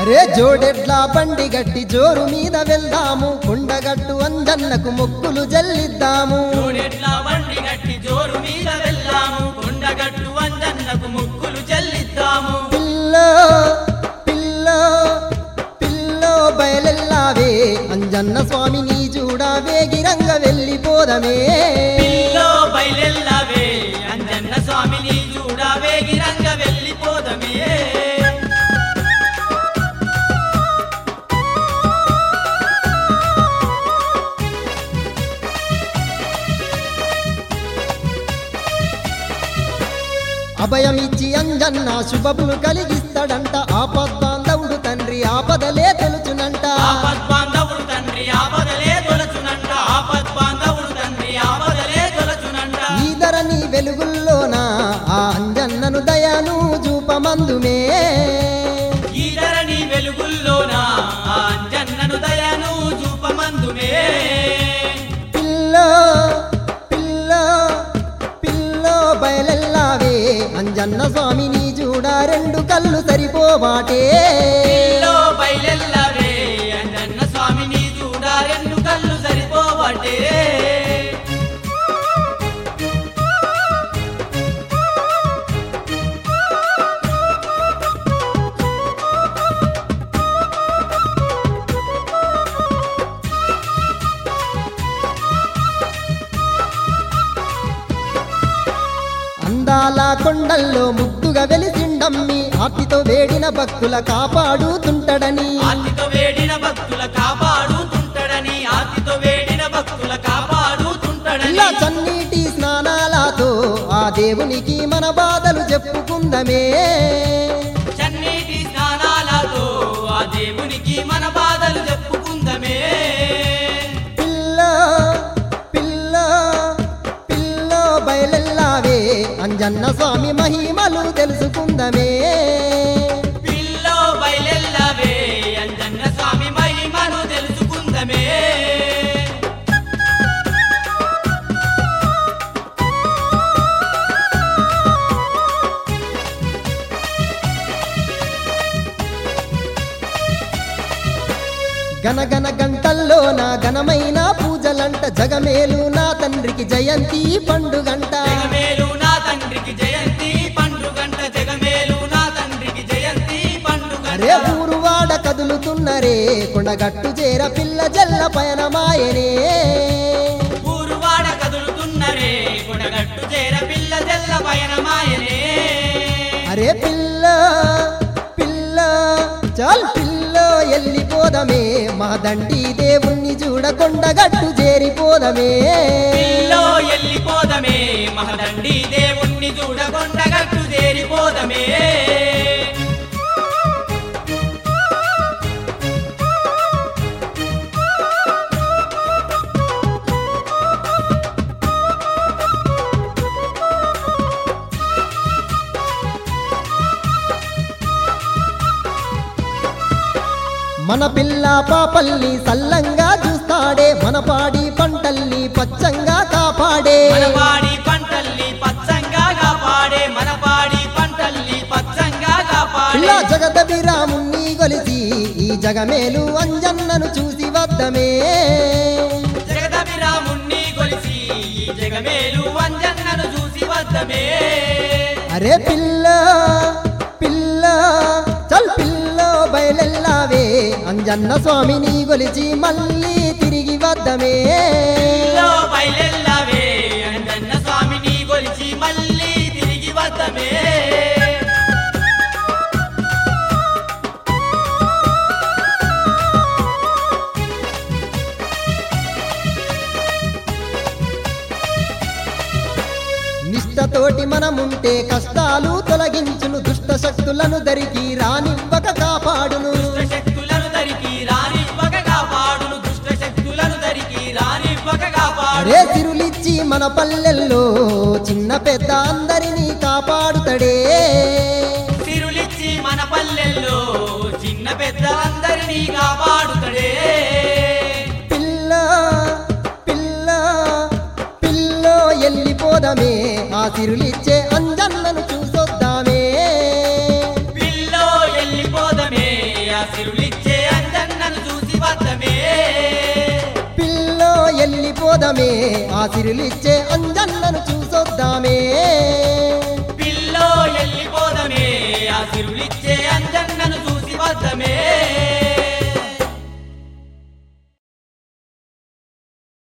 అరే జోడెడ్ల బండి గట్టి జోరు మీద వెళ్దాము కొండగట్టు అంజన్నకు మొక్కులు జల్లిద్దాము జోడెట్ల బండి గట్టి జోరు మీద వెళ్ళాము కొండగట్టు అంజన్నకు ముక్కులు చెల్లిద్దాము పిల్లో పిల్లో పిల్లో బయలెల్లావే అంజన్న స్వామిని చూడా వేగిరంగ వెళ్ళిపోదమే పిల్లో బయలెల్లవే అంజన్న స్వామిని చూడ వేగిరంగ వెళ్ళిపోదమే అభయమిచ్చి అంజన్న శుభములు కలిగిస్తాడంట ఆపద్బాంధవుడు తండ్రి ఆపదలే తెలుచునంట ఆపద్బాంధవుడు తండ్రి ఆపదలే తొలచునంట ఆపద్బాంధవుడు తండ్రి ఆపదలే తొలచునంట ఈ ధరని వెలుగుల్లోన ఆ అంజన్నను దయాను చూపమందుమే ఈ ధరణి వెలుగుల్లోన ఆ అంజన్నను దయను చూపమందుమే పిల్లో పిల్లో పిల్లో బయలెల్లావే అంజన్న స్వామిని చూడ రెండు కళ్ళు సరిపోబాటే పిల్లో బయలెల్లవే అంజన్న స్వామిని చూడ రెండు కళ్ళు సరిపోవటే అందాల కొండల్లో ముద్దుగా వెలిసిండమ్మి ఆర్తితో వేడిన భక్తుల కాపాడుతుంటడని ఆతితో వేడిన భక్తుల కాపాడుతుంటడని ఆతితో వేడిన భక్తుల కాపాడుతుంటడని ఇలా చన్నీటి స్నానాలతో ఆ దేవునికి మన బాధలు చెప్పుకుందమే చన్నీటి స్నానాలతో ఆ దేవునికి మన బాధలు చెప్పుకుందమే పిల్ల పిల్ల పిల్ల బయలెల్లావే అంజన్న స్వామి మహిమలు తెలుసుకుందమే పిల్లో బయలెల్లవే అంజన్న స్వామి మహిమను తెలుసుకుందమే గనగన గంటల్లో నా ఘనమైన పూజలంట జగమేలు నా తండ్రికి జయంతి పండుగంట జగమేలు నా తండ్రికి జయంతి పండుగంట జగమేలు నా తండ్రికి జయంతి అరే పండుగంట ఊరువాడ కదులుతున్నరే కొండగట్టు చేర పిల్ల జల్ల పయనమాయనే ఊరువాడ కదులుతున్నరే కొడగట్టు చేర పిల్ల జల్ల పయనమాయనే అరే పిల్ల పిల్ల చాల్ పిల్ల ఎల్లిపోదమే మా దండి దేవుణ్ణి చూడ కొండగట్టు చేరిపోదమే పిల్లో ఎల్లిపోదమే మహదండి దేవుణ్ణి చూడకొండగట్టు చేరిపోదమే మన పిల్ల పాపల్ని సల్లంగా చూస్తాడే మన పాడి పంటల్ని పచ్చంగా కాపాడే మనపాడి పంటల్ని పచ్చంగా కాపాడే మనపాడి పంటల్ని పచ్చంగా పిల్ల కాపాడే జగదభిరాముణ్ణి కొలిసి ఈ జగమేలు అంజన్నను చూసి వద్దమే జగదభిరాముణ్ణి కొలిసి ఈ జగమేలు అంజన్నను చూసి వద్దమే అరే పిల్ల పిల్ల చల్ పిల్ల బయలెల్లావే అంజన్న స్వామిని కొలిచి మళ్ళీ తిరిగి వద్దమే పిల్లో బయలెల్లవే అంజన్న స్వామిని కొలిచి మళ్ళీ తిరిగి వద్దమే నిష్టతోటి మనముంటే కష్టాలు తొలగించును దుష్ట శక్తులను దరికి రానివ్వక కాపాడును దుష్ట శక్తులను దరికి రానివ్వక కాపాడును దుష్ట శక్తులను దరికి రానివ్వక కాపాడు అరే తిరులిచ్చి మన పల్లెల్లో చిన్న పెద్ద అందరినీ కాపాడుతడే తిరులిచ్చి మన పల్లెల్లో చిన్న పెద్ద అందరినీ కాపాడుతడే పిల్ల పిల్ల పిల్ల ఎల్లిపోదమే ఆ తిరులిచ్చే అంజన్నను చూసొద్దామే పిల్లో వెళ్ళిపోదమే ఆ సిరులిచ్చే అంజన్నను చూసి వద్దమే పిల్లో ఎల్లిపోదమే ఆ సిరులిచ్చే అంజన్నను చూసొద్దామే పిల్లో ఎల్లిపోదమే ఆ సిరులిచ్చే అంజన్నను చూసి వద్దమే